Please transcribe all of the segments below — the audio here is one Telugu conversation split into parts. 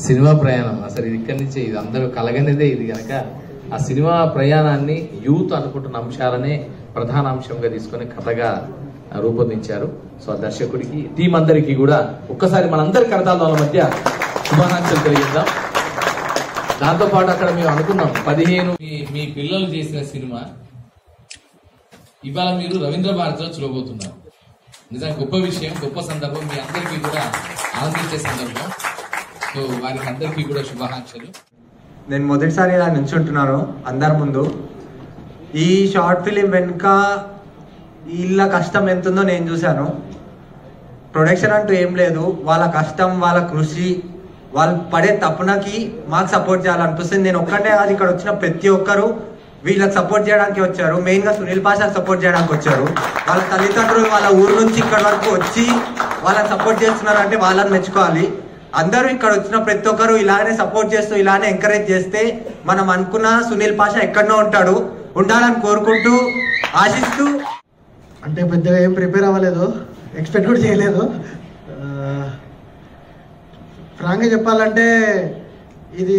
సినిమా ప్రయాణం అసలు ఇది ఇక్కడి నుంచి ఇది అందరూ కలగనిదే ఇది కనుక ఆ సినిమా ప్రయాణాన్ని యూత్ అనుకుంటున్న అంశాలనే ప్రధాన అంశంగా తీసుకొని కథగా రూపొందించారు సో ఆ దర్శకుడికి టీం అందరికీ కూడా ఒక్కసారి మనందరి కరతాల మధ్య శుభాకాంక్షలు తెలియజేద్దాం దాంతో పాటు అక్కడ మేము అనుకున్నాం పదిహేను మీ- మీ పిల్లలు చేసిన సినిమా ఇవాళ మీరు రవీంద్ర భారతిలో చూడబోతున్నారు నిజంగా గొప్ప విషయం గొప్ప సందర్భం మీ అందరికీ కూడా ఆనందించే సందర్భం సో వారికి అందరికీ కూడా శుభాకాంక్షలు నేను మొదటిసారి ఇలా నిల్చుంటున్నాను అందరి ముందు ఈ షార్ట్ ఫిలిం వెనుక వీళ్ళ కష్టం ఎంతుందో నేను చూశాను ప్రొడక్షన్ అంటూ ఏం లేదు వాళ్ళ కష్టం వాళ్ళ కృషి వాళ్ళు పడే తప్పునకి మాకు సపోర్ట్ చేయాలనిపిస్తుంది నేను ఒక్కటే కాదు ఇక్కడ వచ్చిన ప్రతి ఒక్కరు వీళ్ళకి సపోర్ట్ చేయడానికి వచ్చారు మెయిన్ గా సునీల్ పాషాకి సపోర్ట్ చేయడానికి వచ్చారు వాళ్ళ తల్లిదండ్రులు వాళ్ళ ఊరు నుంచి ఇక్కడ వరకు వచ్చి వాళ్ళని సపోర్ట్ చేస్తున్నారు అంటే వాళ్ళని మెచ్చుకోవాలి అందరూ ఇక్కడ వచ్చిన ప్రతి ఒక్కరు ఇలానే సపోర్ట్ చేస్తూ ఇలానే ఎంకరేజ్ చేస్తే మనం అనుకున్న సునీల్ పాషా ఎక్కడనో ఉంటాడు ఉండాలని కోరుకుంటూ ఆశిస్తూ అంటే పెద్దగా ఏం ప్రిపేర్ అవ్వలేదు ఎక్స్పెక్ట్ కూడా చేయలేదు ఫ్రాంక్గా చెప్పాలంటే ఇది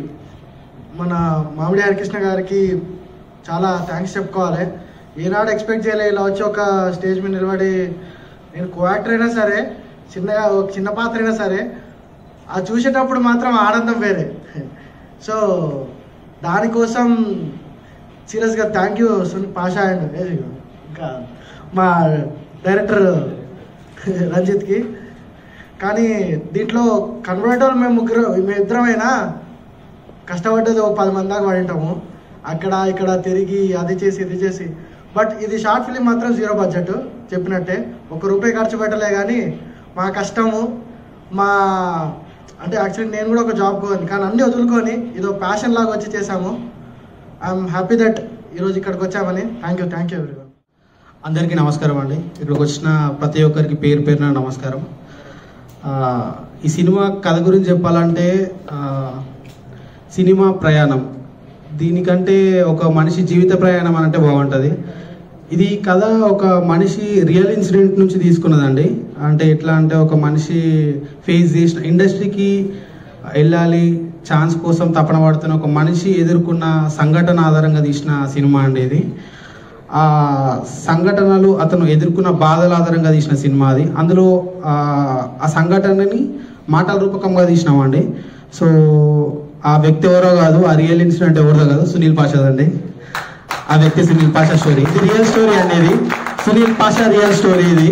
మన మామిడి హరికృష్ణ గారికి చాలా థ్యాంక్స్ చెప్పుకోవాలి ఏనాడు ఎక్స్పెక్ట్ చేయలేదు ఇలా వచ్చి ఒక స్టేజ్ మీద నిలబడి నేను కో యాక్టర్ అయినా సరే చిన్నగా ఒక చిన్న పాత్ర అయినా సరే అది చూసేటప్పుడు మాత్రం ఆనందం వేరే సో దానికోసం సీరియస్గా థ్యాంక్ యూ సున్ పాషా అండ్ ఇంకా మా డైరెక్టర్ రంజిత్కి కానీ దీంట్లో కన్వర్టర్ మేము ముగ్గురు మేము ఇద్దరమైనా కష్టపడ్డది ఒక పది మంది దాకా పడి ఉంటాము అక్కడ ఇక్కడ తిరిగి అది చేసి ఇది చేసి బట్ ఇది షార్ట్ ఫిలిం మాత్రం జీరో బడ్జెట్ చెప్పినట్టే ఒక రూపాయి ఖర్చు పెట్టలే కానీ మా కష్టము మా అంటే యాక్చువల్లీ నేను కూడా ఒక జాబ్ కోని కానీ అన్నీ వదులుకొని ఇదో ప్యాషన్ లాగా వచ్చి చేశాము ఐఎమ్ హ్యాపీ దట్ ఈరోజు ఇక్కడికి వచ్చామని thank you thank you everyone అందరికీ నమస్కారం అండి ఇక్కడికి వచ్చిన ప్రతి ఒక్కరికి పేరు పేరున నమస్కారం ఆ, ఈ సినిమా కథ గురించి చెప్పాలంటే ఆ, సినిమా ప్రయాణం దీనికంటే ఒక మనిషి జీవిత ప్రయాణం అని అంటే బాగుంటుంది ఇది కథ ఒక మనిషి రియల్ ఇన్సిడెంట్ నుంచి తీసుకున్నదండి అంటే ఎట్లా అంటే ఒక మనిషి ఫేస్ చేసిన ఇండస్ట్రీకి వెళ్ళాలి ఛాన్స్ కోసం తపన పడుతున్న ఒక మనిషి ఎదుర్కొన్న సంఘటన ఆధారంగా తీసిన సినిమా అండి ఇది ఆ సంఘటనలు అతను ఎదుర్కొన్న బాధల ఆధారంగా తీసిన సినిమా అది అందులో ఆ ఆ సంఘటనని మాటల రూపకంగా తీసినామండి సో ఆ వ్యక్తి ఎవరో కాదు ఆ రియల్ ఇన్సిడెంట్ ఎవరో కాదు సునీల్ పాషాదండి ఆ వ్యక్తి సునీల్ పాషా స్టోరీ ఇది రియల్ స్టోరీ అనేది సునీల్ పాషా రియల్ స్టోరీ ఇది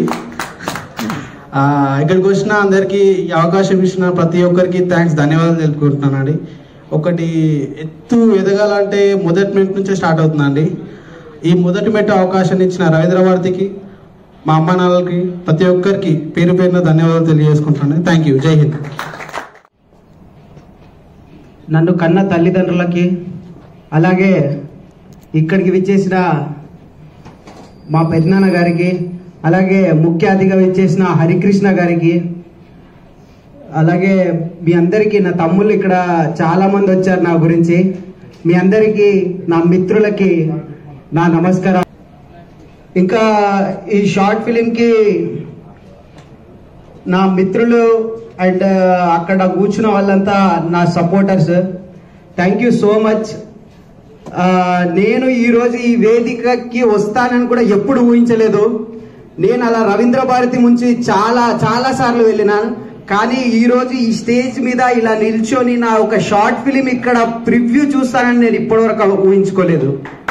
ఆ, ఇక్కడికి వచ్చిన అందరికీ ఈ అవకాశం ఇచ్చిన ప్రతి ఒక్కరికి థ్యాంక్స్ ధన్యవాదాలు తెలుపుకుంటున్నానండి ఒకటి ఎత్తు ఎదగాలంటే మొదటి మెట్టు నుంచే స్టార్ట్ అవుతుందండి ఈ మొదటి మెట్టు అవకాశం ఇచ్చిన రవీంద్ర భారతికి మా అమ్మ నాన్నలకి ప్రతి ఒక్కరికి పేరు పేరున ధన్యవాదాలు తెలియజేసుకుంటున్నాను థ్యాంక్ యూ జై హింద్ నన్ను కన్న తల్లిదండ్రులకి అలాగే ఇక్కడికి విచ్చేసిన మా పెద్దనాన్న గారికి అలాగే ముఖ్య అతిథిగా విచ్చేసిన హరికృష్ణ గారికి అలాగే మీ అందరికీ నా తమ్ముళ్ళు ఇక్కడ చాలా మంది వచ్చారు నా గురించి మీ అందరికీ నా మిత్రులకి నా నమస్కారం ఇంకా ఈ షార్ట్ ఫిలింకి నా మిత్రులు అండ్ అక్కడ కూర్చున్న వాళ్ళంతా నా supporters thank you so much నేను ఈరోజు ఈ వేదికకి వస్తానని కూడా ఎప్పుడు ఊహించలేదు నేను అలా రవీంద్ర భారతి నుంచి చాలా చాలా సార్లు వెళ్ళినాను కానీ ఈ రోజు ఈ స్టేజ్ మీద ఇలా నిల్చొని నా ఒక షార్ట్ ఫిలిం ఇక్కడ ప్రివ్యూ చూస్తానని నేను ఇప్పటివరకు ఊహించుకోలేదు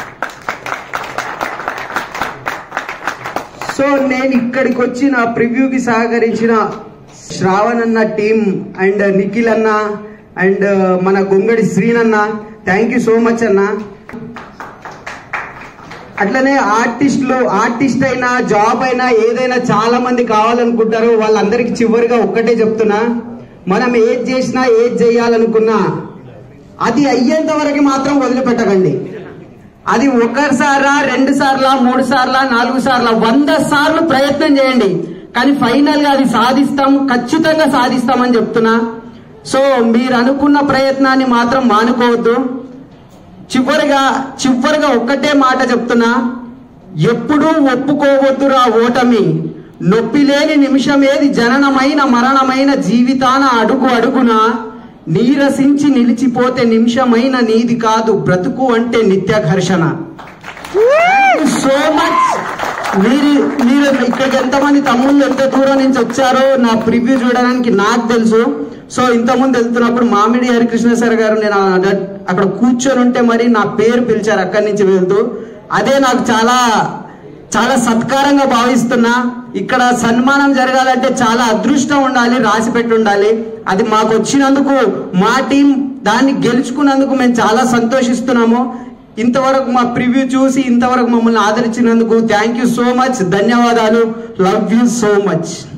సో నేను ఇక్కడికి వచ్చి నా ప్రివ్యూకి సహకరించిన శ్రావణ్ అన్న టీం అండ్ నిఖిల్ అన్న అండ్ మన గొంగడి శ్రీనన్న థ్యాంక్ యూ సో మచ్ అన్న అట్లనే ఆర్టిస్టులు ఆర్టిస్ట్ అయినా జాబ్ అయినా ఏదైనా చాలా మంది కావాలనుకుంటారు వాళ్ళందరికీ చివరిగా ఒక్కటే చెప్తున్నా మనం ఏది చేసినా ఏది చేయాలనుకున్నా అది అయ్యేంత వరకు మాత్రం వదిలిపెట్టకండి అది ఒకసారా రెండు సార్లా మూడు సార్లా నాలుగు సార్లా వంద సార్లు ప్రయత్నం చేయండి కానీ ఫైనల్ గా అది సాధిస్తాం ఖచ్చితంగా సాధిస్తామని చెప్తున్నా సో మీరు అనుకున్న ప్రయత్నాన్ని మాత్రం మానుకోవద్దు చివరిగా చివరిగా ఒక్కటే మాట చెప్తున్నా ఎప్పుడూ ఒప్పుకోవద్దురా ఓటమి నొప్పి లేని నిమిషం ఏది జననమైన మరణమైన జీవితాన అడుగు అడుగున నీరసించి నిలిచిపోతే నిమిషమైన నీది కాదు బ్రతుకు అంటే నిత్య ఘర్షణ సో మచ్ మీరు మీరు ఇక్కడికి ఎంతమంది తమ్ముళ్ళు ఎంత దూరం నుంచి వచ్చారో నా ప్రివ్యూ చూడడానికి నాకు తెలుసు సో ఇంతకుముందు వెళ్తున్నప్పుడు మామిడి హరికృష్ణ సార్ గారు నేను ఆ- అక్కడ కూర్చొని ఉంటే మరి నా పేరు పిలిచారు అక్కడి నుంచి వెళ్తూ అదే నాకు చాలా చాలా సత్కారంగా భావిస్తున్నా ఇక్కడ సన్మానం జరగాలంటే చాలా అదృష్టం ఉండాలి రాసి పెట్టి ఉండాలి అది మాకు వచ్చినందుకు మా టీం దాన్ని గెలుచుకున్నందుకు మేము చాలా సంతోషిస్తున్నాము ఇంతవరకు మా ప్రివ్యూ చూసి ఇంతవరకు మమ్మల్ని ఆదరించినందుకు థ్యాంక్ యూ సో మచ్ ధన్యవాదాలు లవ్ యూ సో మచ్